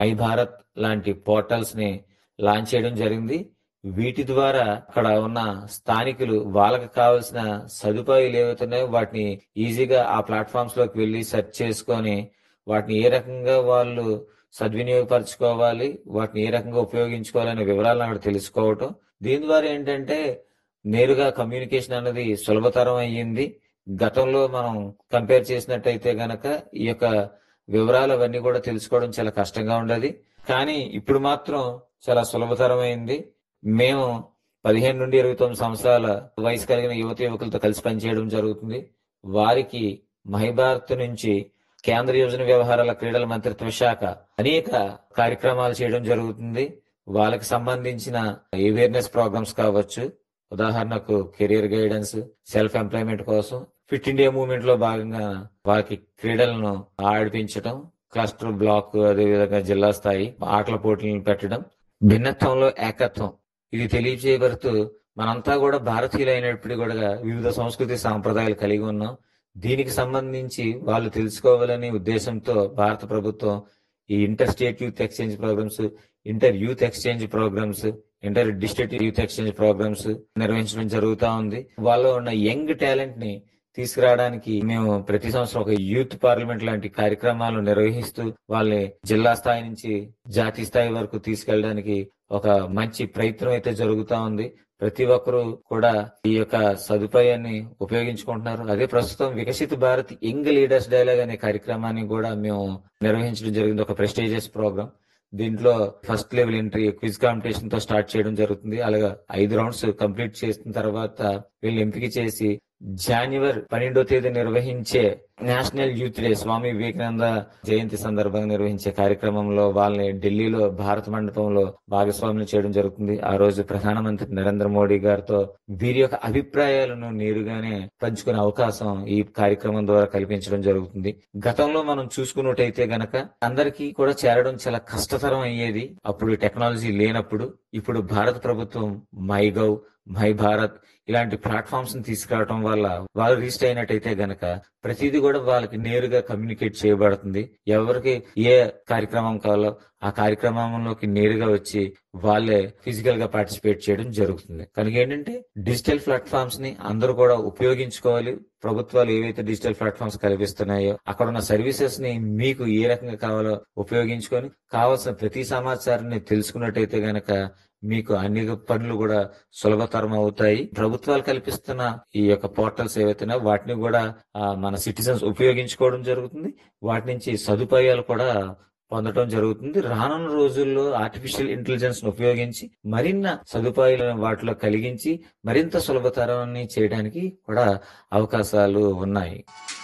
my Bharat లాంటి portals ని launch చేయడం జరిగింది వీటి ద్వారా అక్కడ ఉన్న స్థానికులు వాళ్ళకి కావాల్సిన సదుపాయాలు ఏవైతున్నాయో వాటిని ఈజీగా ఆ ప్లాట్ఫామ్స్ లోకి వెళ్ళి సెర్చ్ చేసుకొని వాటిని ఏ రకంగా వాళ్ళు సద్వినియోగపరచుకోవాలి వాటిని ఏ రకంగా ఉపయోగించుకోవాలనే వివరాలను అక్కడ తెలుసుకోవటం దీని ద్వారా ఏంటంటే నేరుగా కమ్యూనికేషన్ అనేది సులభతరం అయ్యింది గతంలో మనం కంపేర్ చేసినట్టయితే గనక ఈ యొక్క వివరాలు అవన్నీ కూడా తెలుసుకోవడం చాలా కష్టంగా ఉండేది కానీ ఇప్పుడు మాత్రం చాలా సులభతరమైంది మేము పదిహేను నుండి ఇరవై తొమ్మిది సంవత్సరాల వయసు కలిగిన యువత యువకులతో కలిసి పనిచేయడం జరుగుతుంది వారికి మహిభారత్ నుంచి కేంద్ర యోజన వ్యవహారాల క్రీడల మంత్రిత్వ శాఖ అనేక కార్యక్రమాలు చేయడం జరుగుతుంది వాళ్ళకి సంబంధించిన అవేర్నెస్ ప్రోగ్రామ్స్ కావచ్చు ఉదాహరణకు కెరియర్ గైడెన్స్ సెల్ఫ్ ఎంప్లాయ్మెంట్ కోసం ఫిట్ ఇండియా మూవ్మెంట్ లో భాగంగా వారికి క్రీడలను ఆడిపించడం క్లస్టర్ బ్లాక్ అదేవిధంగా జిల్లా స్థాయి ఆటల పోటీలను పెట్టడం భిన్నత్వంలో ఏకత్వం ఇది తెలియజేయబడుతూ మనంతా కూడా భారతీయులైనప్పటికీ కూడా వివిధ సంస్కృతి సాంప్రదాయాలు కలిగి ఉన్నాం దీనికి సంబంధించి వాళ్ళు తెలుసుకోవాలనే ఉద్దేశంతో భారత ప్రభుత్వం ఈ inter state youth exchange programmes inter youth exchange programmes inter district youth exchange programmes నిర్వహించడం జరుగుతా ఉంది వాళ్ళలో ఉన్న యంగ్ టాలెంట్ ని తీసుకురావడానికి మేము ప్రతి సంవత్సరం ఒక యూత్ పార్లమెంట్ లాంటి కార్యక్రమాలు నిర్వహిస్తూ వాళ్ళని జిల్లా స్థాయి నుంచి జాతీయ స్థాయి వరకు తీసుకెళ్ళడానికి ఒక మంచి ప్రయత్నం అయితే జరుగుతా ఉంది ప్రతి ఒక్కరూ కూడా ఈ యొక్క సదుపాయాన్ని ఉపయోగించుకుంటున్నారు అదే ప్రస్తుతం వికసిత భారత్ యంగ్ లీడర్స్ డైలాగ్ అనే కార్యక్రమాన్ని కూడా మేము నిర్వహించడం జరిగింది ఒక ప్రెస్టీజియస్ ప్రోగ్రామ్ దీంట్లో first level entry quiz competition తో స్టార్ట్ చేయడం జరుగుతుంది అలాగా ఐదు రౌండ్స్ కంప్లీట్ చేసిన తర్వాత వీళ్ళు ఎంపిక చేసి జనవరి పన్నెండో తేదీ నిర్వహించే national youth day Swami Vivekananda జయంతి సందర్భంగా నిర్వహించే కార్యక్రమంలో వాళ్ళని ఢిల్లీలో భారత మండపంలో భాగస్వాములు చేయడం జరుగుతుంది ఆ రోజు ప్రధానమంత్రి నరేంద్ర మోడీ గారితో వీరి యొక్క అభిప్రాయాలను నేరుగానే పంచుకునే అవకాశం ఈ కార్యక్రమం ద్వారా కల్పించడం జరుగుతుంది గతంలో మనం చూసుకున్నట్టయితే గనక అందరికీ కూడా చేరడం చాలా కష్టతరం అయ్యేది అప్పుడు టెక్నాలజీ లేనప్పుడు ఇప్పుడు భారత ప్రభుత్వం మై గవ్ మై భారత్ ఇలాంటి ప్లాట్ఫామ్స్ ని తీసుకురావడం వల్ల వాళ్ళు రిజిస్టర్ అయినట్టయితే గనక ప్రతిదీ కూడా వాళ్ళకి నేరుగా కమ్యూనికేట్ చేయబడుతుంది ఎవరికి ఏ కార్యక్రమం కావాలో ఆ కార్యక్రమంలోకి నేరుగా వచ్చి వాళ్ళే ఫిజికల్ గా పార్టిసిపేట్ చేయడం జరుగుతుంది కనుక ఏంటంటే డిజిటల్ ప్లాట్ఫామ్స్ ని అందరూ కూడా ఉపయోగించుకోవాలి ప్రభుత్వాలు ఏవైతే డిజిటల్ ప్లాట్ఫామ్స్ కల్పిస్తున్నాయో అక్కడ ఉన్న సర్వీసెస్ ని మీకు ఏ రకంగా కావాలో ఉపయోగించుకొని కావాల్సిన ప్రతి సమాచారాన్ని తెలుసుకున్నట్టయితే గనక మీకు అన్ని పనులు కూడా సులభతరం అవుతాయి ప్రభుత్వాలు కల్పిస్తున్న ఈ యొక్క పోర్టల్స్ ఏవైతే వాటిని కూడా మన సిటిజన్స్ ఉపయోగించుకోవడం జరుగుతుంది వాటి నుంచి సదుపాయాలు కూడా పొందడం జరుగుతుంది రానున్న రోజుల్లో ఆర్టిఫిషియల్ ఇంటెలిజెన్స్ ను ఉపయోగించి మరిన్న సదుపాయాలను వాటిలో కలిగించి మరింత సులభతరాన్ని చేయడానికి కూడా అవకాశాలు ఉన్నాయి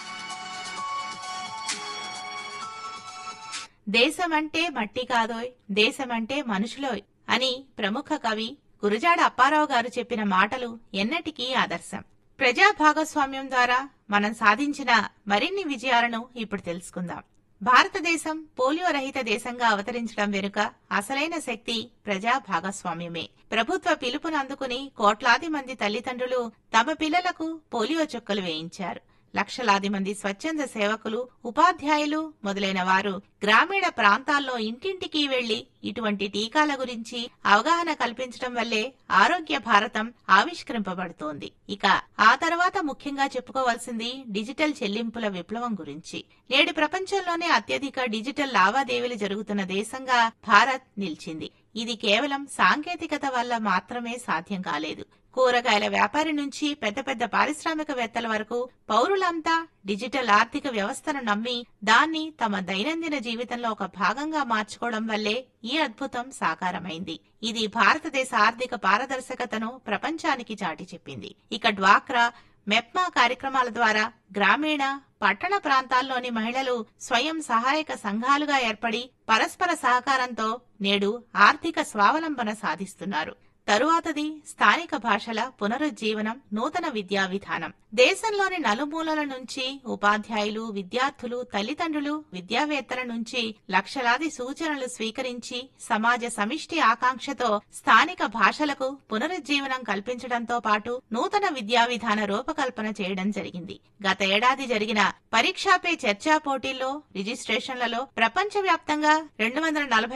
దేశమంటే మట్టి కాదోయ్ దేశమంటే మనుషులోయ్ అని ప్రముఖ కవి గురజాడ అప్పారావు గారు చెప్పిన మాటలు ఎన్నటికీ ఆదర్శం ప్రజా భాగస్వామ్యం ద్వారా మనం సాధించిన మరిన్ని విజయాలను ఇప్పుడు తెలుసుకుందాం భారతదేశం పోలియో రహిత దేశంగా అవతరించడం వెనుక అసలైన శక్తి ప్రజా భాగస్వామ్యమే ప్రభుత్వ పిలుపును అందుకుని కోట్లాది మంది తల్లిదండ్రులు తమ పిల్లలకు పోలియో చుక్కలు వేయించారు లక్షలాది మంది స్వచ్ఛంద సేవకులు ఉపాధ్యాయులు మొదలైన వారు గ్రామీణ ప్రాంతాల్లో ఇంటింటికి వెళ్లి ఇటువంటి టీకాల గురించి అవగాహన కల్పించడం వల్లే ఆరోగ్య భారతం ఆవిష్కరింపబడుతోంది ఇక ఆ తర్వాత ముఖ్యంగా చెప్పుకోవాల్సింది డిజిటల్ చెల్లింపుల విప్లవం గురించి నేడు ప్రపంచంలోనే అత్యధిక డిజిటల్ లావాదేవీలు జరుగుతున్న దేశంగా భారత్ నిలిచింది ఇది కేవలం సాంకేతికత వల్ల మాత్రమే సాధ్యం కాలేదు కూరగాయల వ్యాపారి నుంచి పెద్ద పెద్ద పారిశ్రామికవేత్తల వరకు పౌరులంతా డిజిటల్ ఆర్థిక వ్యవస్థను నమ్మి దాన్ని తమ దైనందిన జీవితంలో ఒక భాగంగా మార్చుకోవడం వల్లే ఈ అద్భుతం సాకారమైంది ఇది భారతదేశ ఆర్థిక పారదర్శకతను ప్రపంచానికి చాటి చెప్పింది ఇక డ్వాక్రా మెప్మా కార్యక్రమాల ద్వారా గ్రామీణ పట్టణ ప్రాంతాల్లోని మహిళలు స్వయం సహాయక సంఘాలుగా ఏర్పడి పరస్పర సహకారంతో నేడు ఆర్థిక స్వావలంబన సాధిస్తున్నారు తరువాతది స్థానిక భాషల పునరుజ్జీవనం నూతన విద్యా విధానం దేశంలోని నలుమూలల నుంచి ఉపాధ్యాయులు విద్యార్థులు తల్లిదండ్రులు విద్యావేత్తల నుంచి లక్షలాది సూచనలు స్వీకరించి సమాజ సమిష్టి ఆకాంక్షతో స్థానిక భాషలకు పునరుజ్జీవనం కల్పించడంతో పాటు నూతన విద్యా విధాన రూపకల్పన చేయడం జరిగింది గత ఏడాది జరిగిన పరీక్షా పే చర్చా పోటీల్లో రిజిస్ట్రేషన్లలో ప్రపంచవ్యాప్తంగా రెండు వందల నలభై